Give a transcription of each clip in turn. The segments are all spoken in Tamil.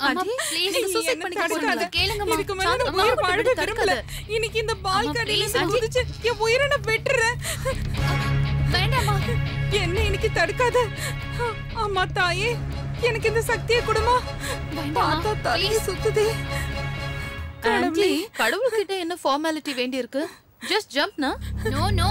அம்மா, ஆண்டி, please, நீங்க நீ suicide என்ன பண்ணிக்க தடுக்காத. போறீங்களா? கேளுங்கம்மா. இதுக்கு மேல நான் அம்மா, உயிர் விட்டு வாழ விட்டு விரும்பல. தடுக்காத. இன்னைக்கு இந்த அம்மா, பால்கனில please, ஆண்டி. குதிச்சு என் உயிரை நான் விட்டுறேன் வேண்டாம்மா என்ன இன்னைக்கு தடுக்காத அம்மா தாயே எனக்கு இந்த சக்தியை கொடுமா பார்த்தா தலையை சுத்துதே ஆண்டி கடவுள்கிட்ட என்ன ஃபார்மாலிட்டி வேண்டி இருக்கு ஜஸ்ட் ஜம்ப்னா no no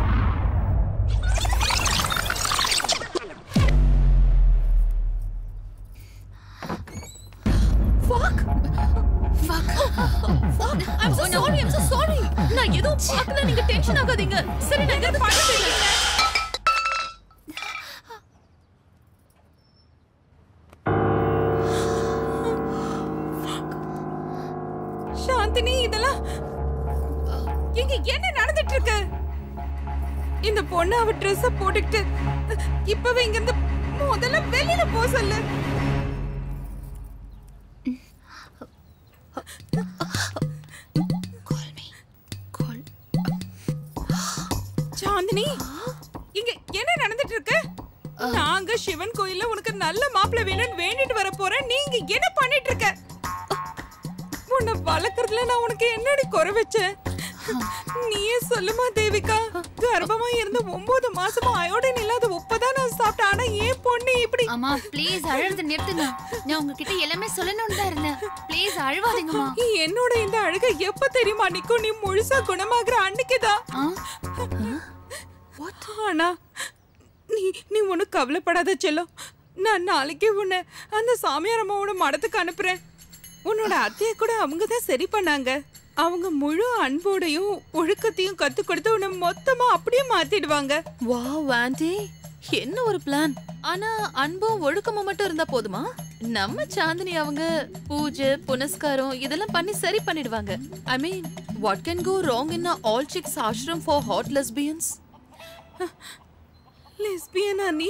I'm so sorry, I'm so sorry. நான் எதுவும் பார்க்கல, நீங்க டென்ஷன் ஆகாதீங்க. சரி, நான் எதுவும் பண்ணவே இல்லை. சாந்தினி இதெல்லாம் இங்க என்ன நடந்துட்டு இருக்கு இந்த பொண்ணு அவ ட்ரெஸ் போட்டுக்கிட்டு இப்பவே இங்க இருந்து முதல்ல வெளியில போ சொல்லு சாந்தினி இங்க என்ன நடந்துட்டு இருக்கு நாங்க சிவன் கோயில்ல உனக்கு நல்ல மாப்பிள்ளை வேணும்னு வேண்டிட்டு வர போறேன் நீங்க என்ன பண்ணிட்டு இருக்க உன்னை வளர்க்கறதுல நான் உனக்கு என்னடி குறை வச்சேன் நீயே சொல்லுமா தேவிகா கர்ப்பமா இருந்து ஒன்பது மாசமா அயோடின் இல்லாத உப்பதான் நான் சாப்பிட்டேன் ஆனா ஏன் பொண்ணு இப்படி அம்மா ப்ளீஸ் அழுறது நிறுத்துங்க நான் உங்ககிட்ட எல்லாமே சொல்லணும்னு தான் இருந்தேன் ப்ளீஸ் அழுவாதீங்கம்மா என்னோட இந்த அழுகை எப்ப தெரியுமா நிக்கும் நீ முழுசா குணமாகுற அன்னைக்குதான் ஆ? ஆனா நீ நீ ஒன்னும் கவலைப்படாத செல்லம் நான் நாளைக்கே உன்னை அந்த சாமியார் அம்மாவோட மடத்துக்கு அனுப்புறேன் உன்னோட அத்தைய கூட அவங்க தான் சரி பண்ணாங்க அவங்க முழு அன்போடையும் ஒழுக்கத்தையும் கத்து கொடுத்து உன்னை மொத்தமா அப்படியே மாத்திடுவாங்க வாவ் ஆண்டி என்ன ஒரு பிளான் ஆனா அன்பும் ஒழுக்கமும் மட்டும் இருந்தா போதுமா நம்ம சாந்தினி அவங்க பூஜை புனஸ்காரம் இதெல்லாம் பண்ணி சரி பண்ணிடுவாங்க I mean what can go wrong in all six ashram for hot lesbians லெஸ்பியனா நீ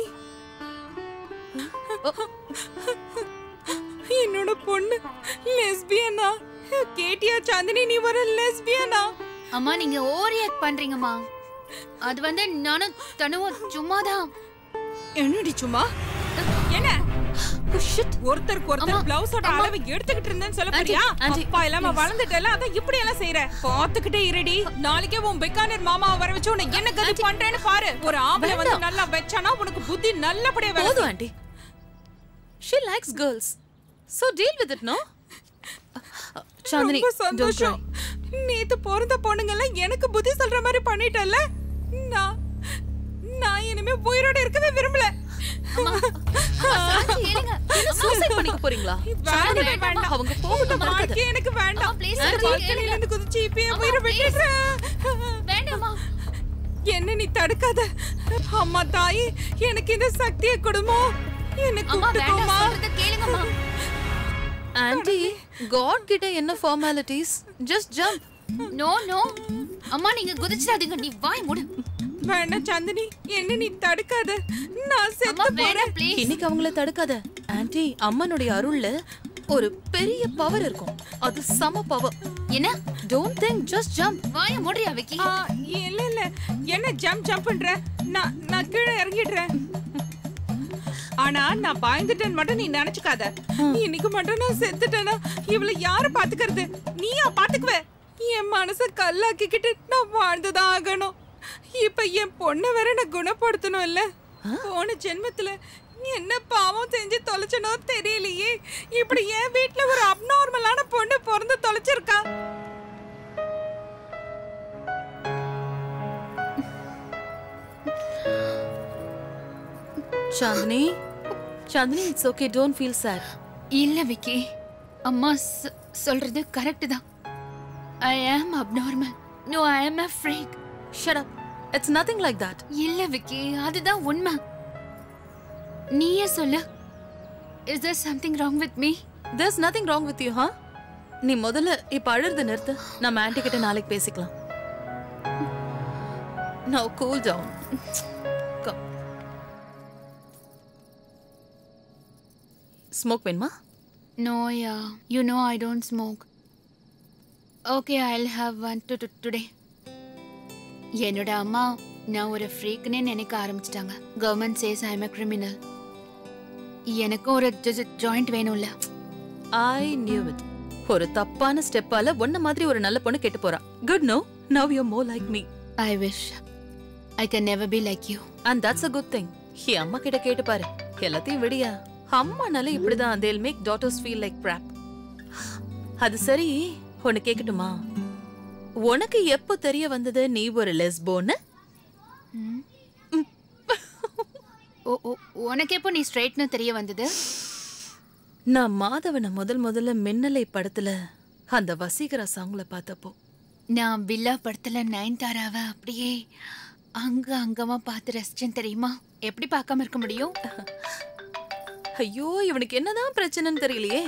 என்னோட பொண்ணு லெஸ்பியனா கேட்டியா சாந்தினி நீ வர லெஸ்பியனா அம்மா நீங்க ஓவர் ரியாக்ட் பண்றீங்கம்மா அது வந்து நானும் தனுவும் சும்மாதான் என்னடி சும்மா என்ன ஒருத்தருக்கு ஒருத்தர் பிளவுஸோட அளவு எடுத்துக்கிட்டு இருந்தேன்னு சொல்ல போறியா ஆண்டி, அப்பா இல்லாம வளர்ந்துட்டல அதான் இப்படி எல்லாம் செய்யற பாத்துக்கிட்டே இருடி நாளைக்கே உன் பெக்கானர் மாமாவை வர வச்சு உன்னை என்ன கதி பண்றேன்னு பாரு ஒரு ஆம்பளை வந்து நல்லா வச்சானா உனக்கு புத்தி நல்லபடியா வேலை போதும் aunty she likes girls so deal with it no Chandini ரொம்ப don't சந்தோஷம் நேத்து பிறந்த பொண்ணுங்க எல்லாம் எனக்கு புத்தி சொல்ற மாதிரி பண்ணிட்டல்ல நான் நான் இனிமே உயிரோட இருக்கவே விரும்பல சாந்தி, ஏனுங்க? சூசைட் பண்ணிக்க போறீங்களா சாந்தினி, வேண்டாம், வேண்டாம். அவங்க போகட்டும் இந்த மறக்காத. வாழ்க்கையே எனக்கு வேண்டாம் அம்மா, please, இந்த ஆண்டி, வாழ்க்கையில கேளுங்க. இருந்து குதிச்சு இப்ப என் அம்மா, உயிரை please. விட்டுடுறேன். வேண்டாம்மா என்ன நீ தடுக்காத அம்மா தாயே எனக்கு இந்த சக்தியை கொடுமோ என்ன அம்மா வேண்டாம் கூப்பிட்டுக்கோமா சொல்றத கேளுங்கம்மா ஆண்டி காட் கிட்ட என்ன formalities just jump no no அம்மா நீங்க குதிச்சிடாதீங்க நீ வாய் மூடு வேண்டாம் சந்தினி என்ன நீ தடுக்காத நான் அம்மா செத்து போறேன் வேண்டாம் ப்ளீஸ் இன்னைக்கு அவங்கள தடுக்காத ஆண்டி அம்மனுடைய அருள்ல ஒரு பெரிய பவர் இருக்கும் அது சம பவர் என்ன டோன்ட் திங்க் ஜஸ்ட் ஜம்ப் வாய மூடுறியா விக்கி ஆ, இல்ல இல்ல என்ன ஜம்ப் ஜம்ப் பண்ற நான் நான் கீழே இறங்கிடுறேன் ஆனா நான் பயந்துட்டேன்னு மட்டும் நீ நினைச்சுக்காத இன்னைக்கு மட்டும் நான் செத்துட்டேனா இவளை யாரு பாத்துக்கிறது நீயா பாத்துக்குவ என் மனச கல்லாக்கிக்கிட்டு நான் வாழ்ந்துதான் ஆகணும் இப்ப என் பொண்ணை வேற நான் குணப்படுத்தணும் இல்ல போன ஜென்மத்துல என்ன பாவம் செஞ்சு தொலைச்சனோ தெரியலையே இப்படி என் வீட்ல ஒரு அப்நார்மலான பொண்ணு பிறந்து தொலைச்சிருக்கா Chandini Chandini it's okay don't feel sad இல்ல விக்கி அம்மா சொ- சொல்றது கரெக்ட் தான் ஐ ஆம் abnormal no I am a freak shut up it's nothing like that இல்ல விக்கி அதுதான் உண்மை நீயே சொல்லு is there something wrong with me there's nothing wrong with you huh நீ முதல்ல இப்ப அழுறத நிறுத்து நம்ம ஆன்ட்டி கிட்ட நாளைக்கு பேசிக்கலாம் now cool down come smoke வேணுமா No, yeah. You know I don't smoke. Okay, I'll have one to, to, today. என்னோட அம்மா நான் ஒரு ஃப்ரீக்னே நினைக்க ஆரம்பிச்சிட்டாங்க government says I am criminal எனக்கு ஒரு ஜாயிண்ட் வேணும்ல ஐ நியூ இட் ஒரு தப்பான ஸ்டெப்பால ஒன்ன மாதிரி ஒரு நல்ல பொண்ணு கெட்டு போறா good no now you more like me I wish I can never be like you and that's a good thing என் அம்மா கிட்ட கேட்டு பாரு எல்லாத்தையும் விடியா அம்மானால இப்படிதான் they'll make daughters feel like crap அது சரி ஒன்னு கேக்கட்டுமா உனக்கு எப்போ தெரிய வந்தது நீ ஒரு லெஸ்போன்னு ஓ ஓ உனக்கு எப்போ நீ ஸ்ட்ரைட்னு தெரிய வந்தது நான் மாதவனை முதல் முதல்ல மின்னலை படத்துல அந்த வசீகரா சாங்ல பார்த்தப்போ நான் பில்லா படத்துல நயன்தாராவ அப்படியே அங்க அங்கமா பார்த்து ரசிச்சேன் தெரியுமா எப்படி பார்க்காம இருக்க முடியும் ஐயோ இவனுக்கு என்னதான் பிரச்சனைன்னு தெரியலையே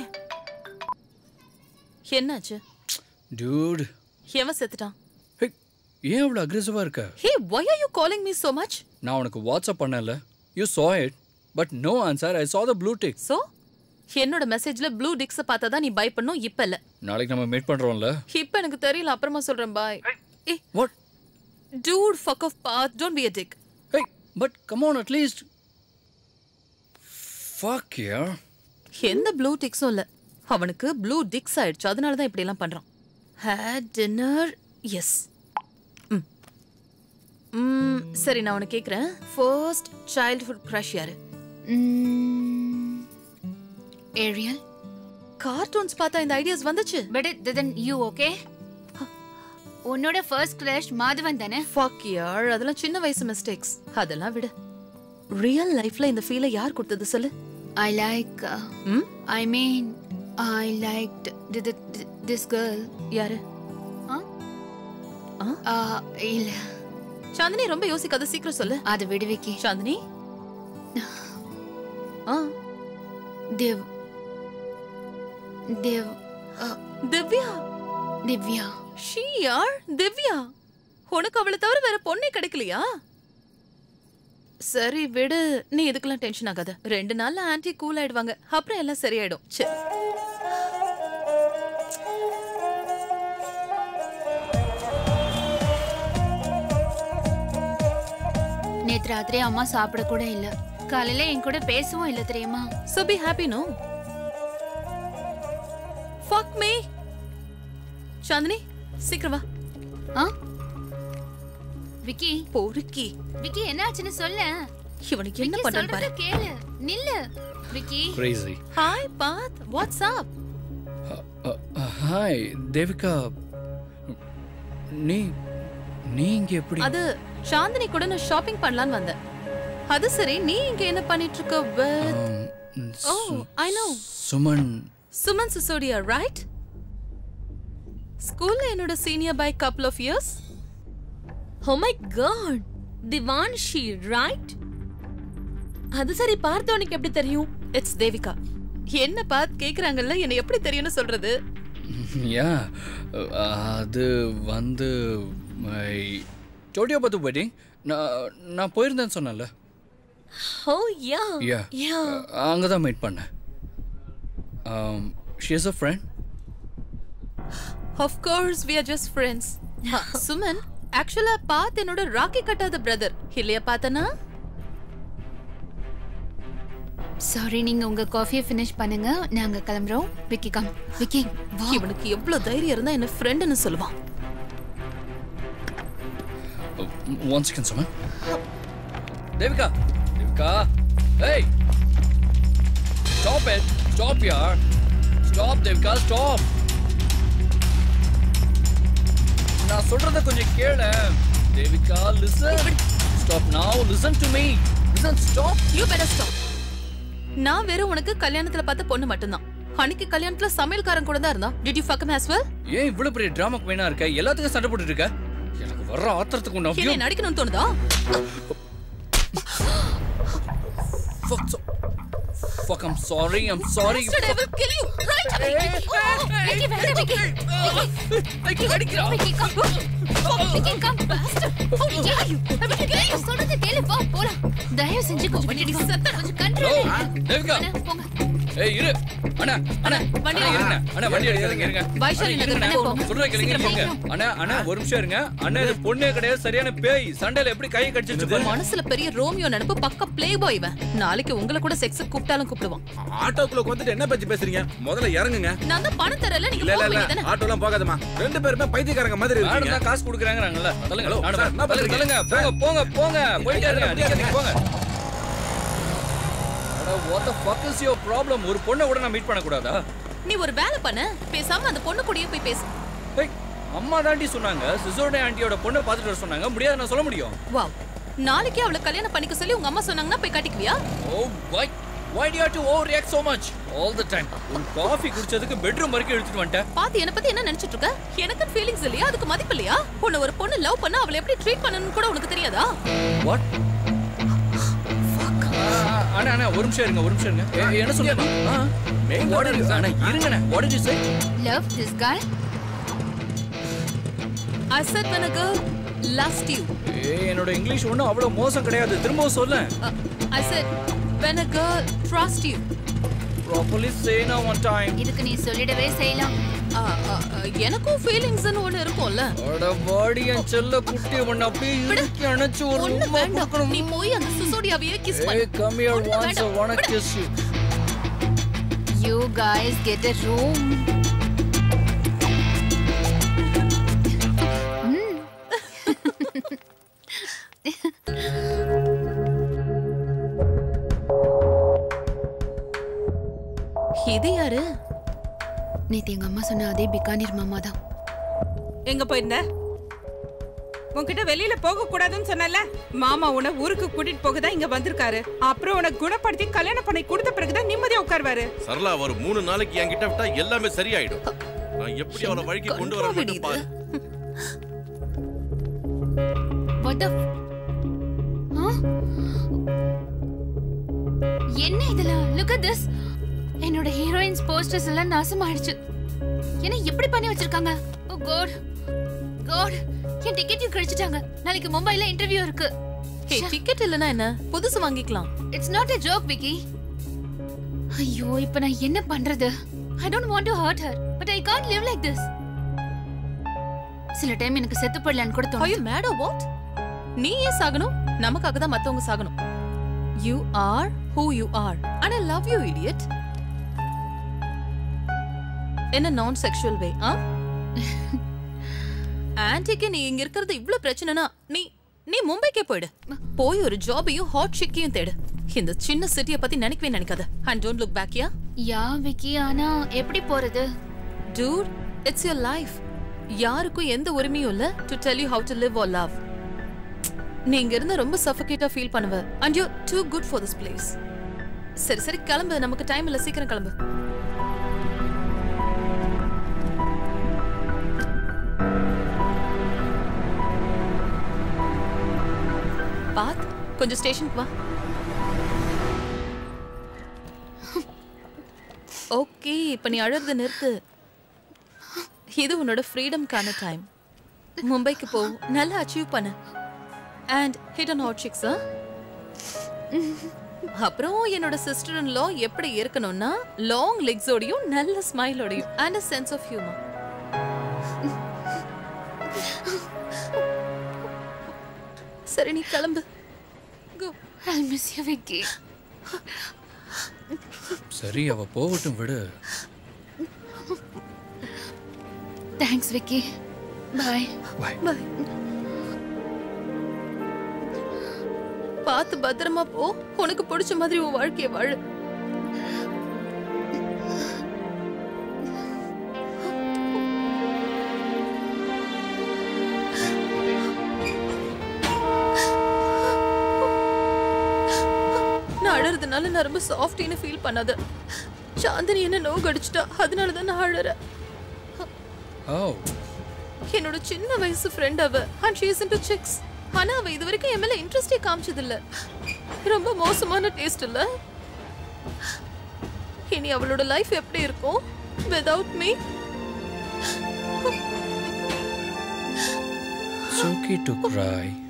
என்னாச்சு டியூட் எவன் செத்துட்டான் ஹே ஏன் இவ்வளோ அக்ரெசிவாக இருக்க ஹே why are you calling me so much நான் உனக்கு வாட்ஸ்அப் பண்ணல you saw it but no answer I saw the blue tick so என்னோட மெசேஜ்ல ப்ளூ டிக்ஸ பார்த்தா தான் நீ பை பண்ணும் இப்ப இல்ல நாளைக்கு நம்ம மீட் பண்ணுறோம்ல இப்ப எனக்கு தெரியல அப்புறமா சொல்றேன் பாய் ஏ what dude fuck off Parth don't be a dick hey but come on at least fuck ya எந்த ப்ளூ டிக்ஸும் இல்ல அவனுக்கு ப்ளூ டிக்ஸ் ஆயிடுச்சு அதனால தான் இப்படி எல்லாம் பண்றான் ஹேட் டின்னர் எஸ் ம் சரி நான் உனக்கு கேக்குறேன் ஃபர்ஸ்ட் சைல்ட்ஹுட் க்ரஷ் யாரு ஏரியல் கார்ட்டூன்ஸ் பார்த்தா இந்த ஐடியாஸ் வந்துச்சு பட் தென் யூ ஓகே உன்னோட ஃபர்ஸ்ட் கிரஷ் மாதவன் தானே ஃபக் யார் அதெல்லாம் சின்ன வயசு மிஸ்டேக்ஸ் அதெல்லாம் விடு ரியல் லைஃப்ல இந்த ஃபீலை யார் கொடுத்தது சொல்லு I like hmm I mean I like this girl யாரு இல்ல சாந்தினி ரொம்ப யோசிக்காத சீக்கிரம் சொல்லு அது விடுவிக்கி சாந்தினி ஆ தேவ் தேவ் uh, திவ்யா திவ்யா ஷீ யார் திவ்யா உனக்கு அவளை தவிர வேற பொண்ணே கிடைக்கலையா சரி விடு நீ இதுக்கெல்லாம் டென்ஷன் ஆகாத ரெண்டு நாள்ல ஆன்ட்டி கூல் ஆயிடுவாங்க அப்புறம் எல்லாம் சரியாயிடும் சரி நேத்து ராத்திரி அம்மா சாப்பிட கூட இல்ல காலையில என் கூட பேசவும் இல்ல தெரியுமா So be happy, no? Fuck me! Chandni சீக்கிரம் வா ஆ விக்கி பொறுக்கி விக்கி என்னாச்சுன்னு சொல்ல இவனுக்கு என்ன விக்கி பண்றான் பாரு சொல்றத கேளு நில்லு Vicky crazy hi Parth what's up hi Devika நீ நீ இங்கே எப்படி அது சாந்தினி கூட நான் ஷாப்பிங் பண்ணலாம்னு வந்தேன் அது சரி நீ இங்க என்ன பண்ணிட்டு இருக்க with Um, oh I know Suman Suman Sisodia right ஸ்கூல்ல என்னோட senior by couple of years Oh my god! Divanshi, right? அது சரி பார்த்தவனுக்கு எப்படி தெரியும் இட்ஸ் தேவிகா என்ன பாத் கேக்குறாங்கல்ல என்ன எப்படி தெரியும்னு சொல்றது யா அது வந்து டோட்டியோ பத்து வெட்டிங் நான் நான் போயிருந்தேன்னு சொன்னேன்ல ஓ யா யா யா அங்கே தான் மீட் பண்ணேன் she is a friend of course we are just friends Suman ஆக்சுவலா பாத் என்னோட ராக்கி கட்டாத பிரதர் இல்லையா பார்த்தனா சாரி நீங்க உங்க காஃபியை ஃபினிஷ் பண்ணுங்க நாங்க கிளம்புறோம் விக்கி கம் விக்கி வா இவனுக்கு எவ்வளவு தைரியம் இருந்தா என்ன ஃப்ரெண்டுன்னு சொல்லுவான் ஒன் செகண்ட் சுமன் தேவிகா தேவிகா ஏய் ஸ்டாப் இட் ஸ்டாப் யார் ஸ்டாப் தேவிகா ஸ்டாப் நான் சொல்றத கொஞ்சம் கேளு Devika listen stop now listen to me listen stop you better stop நான் வெறும் உனக்கு கல்யாணத்துல பார்த்த பொண்ணு மட்டும்தான் அன்னைக்கு கல்யாணத்துல சமையல்காரன் கூட தான் இருந்தான் did you fuck as well ஏன் இவ்வளவு பெரிய டிராமா குவீனா இருக்க எல்லாத்துக்கும் சண்டை போட்டுட்டு இருக்க எனக்கு வர்ற ஆத்திரத்துக்கு உன்னை என்ன நடிக்கணும்னு தோணுதா Fuck, so, fuck, I'm sorry, I'm sorry. Bastard, I will kill you right away. Vicky வேண்டாம் விக்கி Vicky, அடிக்கிறா. Vicky come Vicky come bastard how dare you Vicky நான் சொல்றத கேளு வா போலாம் தயவு செஞ்சு கொஞ்சம் கொஞ்சம் கண்ட்ரோல் தேவிகா போங்க ஏய் இரு அண்ணா அண்ணா வண்டி அண்ணா இருங்க அண்ணா வண்டி எடுக்காதீங்க இருங்க வைஷாலி அண்ணா, நகர் இருங்க, தானே அண்ணா. போகணும். சொல்றேன் கேளுங்க சீக்கிரம் இருங்க அண்ணா அண்ணா ஒரு நிமிஷம் இருங்க அண்ணா இது பொண்ணே கிடையாது சரியான பேய் சண்டையில எப்படி கை கடிச்சிச்சு பாருங்க மனசுல பெரிய ரோமியோ நினைப்பு பக்க பிளே பாய் இவன் நாளைக்கு உங்களை கூட செக்ஸ் கூப்பிட்டாலும் கூப்பிடுவான் ஆட்டோக்குள்ள வந்துட்டு என்ன பத்தி பேசுறீங்க முதல்ல இறங்குங்க நான் தான் பணம் தரல நீங்க இல்ல போக இல்ல வேண்டியதானே இல்ல ஆட்டோலாம் போகாதமா ரெண்டு பேருமே பைத்தியக்காரங்க மாதிரி மேடம் இருக்கீங்க தான் காசு கொடுக்குறாங்கறாங்கல்ல தள்ளுங்க ஹலோ, மேடம், சார், என்ன தள்ளுங்க, பண்றீங்க? தள்ளுங்க போங்க போங்க போங்க போயிட்டே இருங்க ஐயா, நிக்காதீங்க போங்க அட what the fuck is your problem ஒரு பொண்ணை கூட நான் மீட் பண்ண கூடாதா நீ ஒரு வேலை பண்ண பேசாம அந்த பொண்ணு கூடயே போய் பேசு ஏய் அம்மா தாண்டி சொன்னாங்க சிசோட ஆண்டியோட பொண்ணை பார்த்துட்டு வர சொன்னாங்க முடியாது நான் சொல்ல முடியும் வாவ் நாளைக்கு அவளை கல்யாணம் பண்ணிக்க சொல்லி உங்க அம்மா சொன்னாங்கன்னா போய் கட்டிக்குவியா oh why why do you have to overreact so much all the time ஒரு காஃபி குடிச்சதுக்கு பெட்ரூம் வரைக்கும் எடுத்துட்டு வந்துட்டேன் பாத்து என்ன பத்தி என்ன நினைச்சிட்டு இருக்க எனக்கு ஃபீலிங்ஸ் இல்லையா அதுக்கு மதிப்பு இல்லையா உன்னை ஒரு பொண்ணு லவ் பண்ணா அவளை எப்படி ட்ரீட் பண்ணணும்னு கூட உனக்கு தெரியாதா வாட் அண்ணா அண்ணா ஒரு நிமிஷம் இருங்க ஒரு நிமிஷம் இருங்க ஏ, என்ன சொல்லுங்க வாட் இஸ் அண்ணா இருங்கண்ணா what is say love this guy I said when a girl loves you. ஏய் என்னோட இங்கிலீஷ் ஒன்றும் அவ்வளோ மோசம் கிடையாது திரும்பவும் சொல்ல Uh, I said when a girl trusts you. Properly say நா ஒன் டைம் இதுக்கு நீ சொல்லிடவே செய்யலாம் Uh, uh, uh, எனக்கும் ஃபீலிங்ஸ்னு ஒண்ணு இருக்கும்ல அட பாடி என் செல்ல குட்டி ஒன்று அப்படியே இறுக்கி அணைச்சு ஒரு ஒண்ணு உம்மா வேண்டாம் கொடுக்கணும் நீ போய் அந்த சிசோடியாவையே கிஸ் ஏய் பண்ணு கம் ஹியர் ஒண்ணு ஒன்ஸ் ஐ வேண்டாம். வாண்ட் விடு. To kiss you you guys get a room இது யாரு நேத்து எங்க அம்மா சொன்ன அதே பிகானீர் மாமா தான் எங்க போயிருந்த உன்கிட்ட வெளியில போக கூடாதுன்னு சொன்னல மாமா உன்னை ஊருக்கு கூட்டிட்டு போக தான் இங்க வந்திருக்காரு அப்புறம் உனக்கு குணப்படுத்தி கல்யாணம் பண்ணி கொடுத்த பிறகுதான் நிம்மதியா உட்காருவாரு சரளா ஒரு மூணு நாளைக்கு என்கிட்ட விட்டா எல்லாமே சரியாயிடும் நான் எப்படி அவளை வழிக்கு கொண்டு வர கன்றாவிடி மட்டும் பாரு What the f- Huh? என்ன இதெல்லாம் லுக் at this என்னோட ஹீரோயின்ஸ் போஸ்டர்ஸ் எல்லாம் நாசமாயிடுச்சு என்ன இப்படி பண்ணி வச்சிருக்காங்க ஓ காட் காட் என் டிக்கெட்டையும் கழிச்சிட்டாங்க நாளைக்கு மும்பைல இன்டர்வியூ இருக்கு ஹே டிக்கெட் இல்லனா என்ன புதுசு வாங்கிக்கலாம் it's not a joke Vicky ஐயோ இப்போ நான் என்ன பண்றது I don't want to hurt her but I can't live like this சில டைம் எனக்கு செத்து போடலான்னு கூட Are தோணும் you mad or what? நீ ஏன் சாகணும் நமக்காக தான் மத்தவங்க சாகணும் you are who you are and I love you idiot என்ன நான் செக்ஷுவல் வே ஆ ஆன்டிக்கு நீ இங்க இருக்கிறது இவ்ளோ பிரச்சனைனா நீ நீ மும்பைக்கே போயிடு போய் ஒரு ஜாபையும் ஹாட் ஷிக்கையும் தேடு இந்த சின்ன சிட்டியை பத்தி நினைக்கவே நினைக்காத and don't look back yeah yeah Vicky ஆனா எப்படி போறது டூட் இட்ஸ் யுவர் லைஃப் யாருக்கும் எந்த உரிமையும் இல்ல to tell you how to live or love நீ இங்க இருந்து ரொம்ப சஃபகேட்டா ஃபீல் பண்ணுவ and you too good for this place சரி சரி கிளம்பு நமக்கு டைம் இல்ல சீக்கிரம் கிளம்பு பாத் கொஞ்சம் ஸ்டேஷனுக்கு வா ஓகே இப்ப நீ அழறத நிறுத்து இது உன்னோட ஃப்ரீடம்கான டைம் மும்பைக்கு போ நல்லா அச்சீவ் பண்ணு and hit an hot six அப்புறம் என்னோட சிஸ்டர் இன் லா எப்படி இருக்கணும்னா லாங் லெக்ஸோடையும் நல்ல ஸ்மைலோடையும் and a sense of humour சரி நீ கிளம்பு go I miss you Vicky சரி அவ போகட்டும் விடு thanks Vicky bye bye bye பார்த்து பத்திரமா போ உனக்கு பிடிச்ச மாதிரி உன் வாழ்க்கைய வாழு நான் அழறதுனால நான் ரொம்ப சாஃப்டின்னு ஃபீல் பண்ணாத சாந்தினி என்ன நோவு கடிச்சிட்டா அதனால தான் நான் அழறேன் ஓ என்னோட சின்ன வயசு ஃப்ரெண்ட் அவ and she is into six ஆனா அவ இது வரைக்கும் என் மேல இன்ட்ரெஸ்டே காமிச்சது இல்ல ரொம்ப மோசமான டேஸ்ட் இல்ல இனி அவளோட லைஃப் எப்படி இருக்கும் without me It's okay to cry.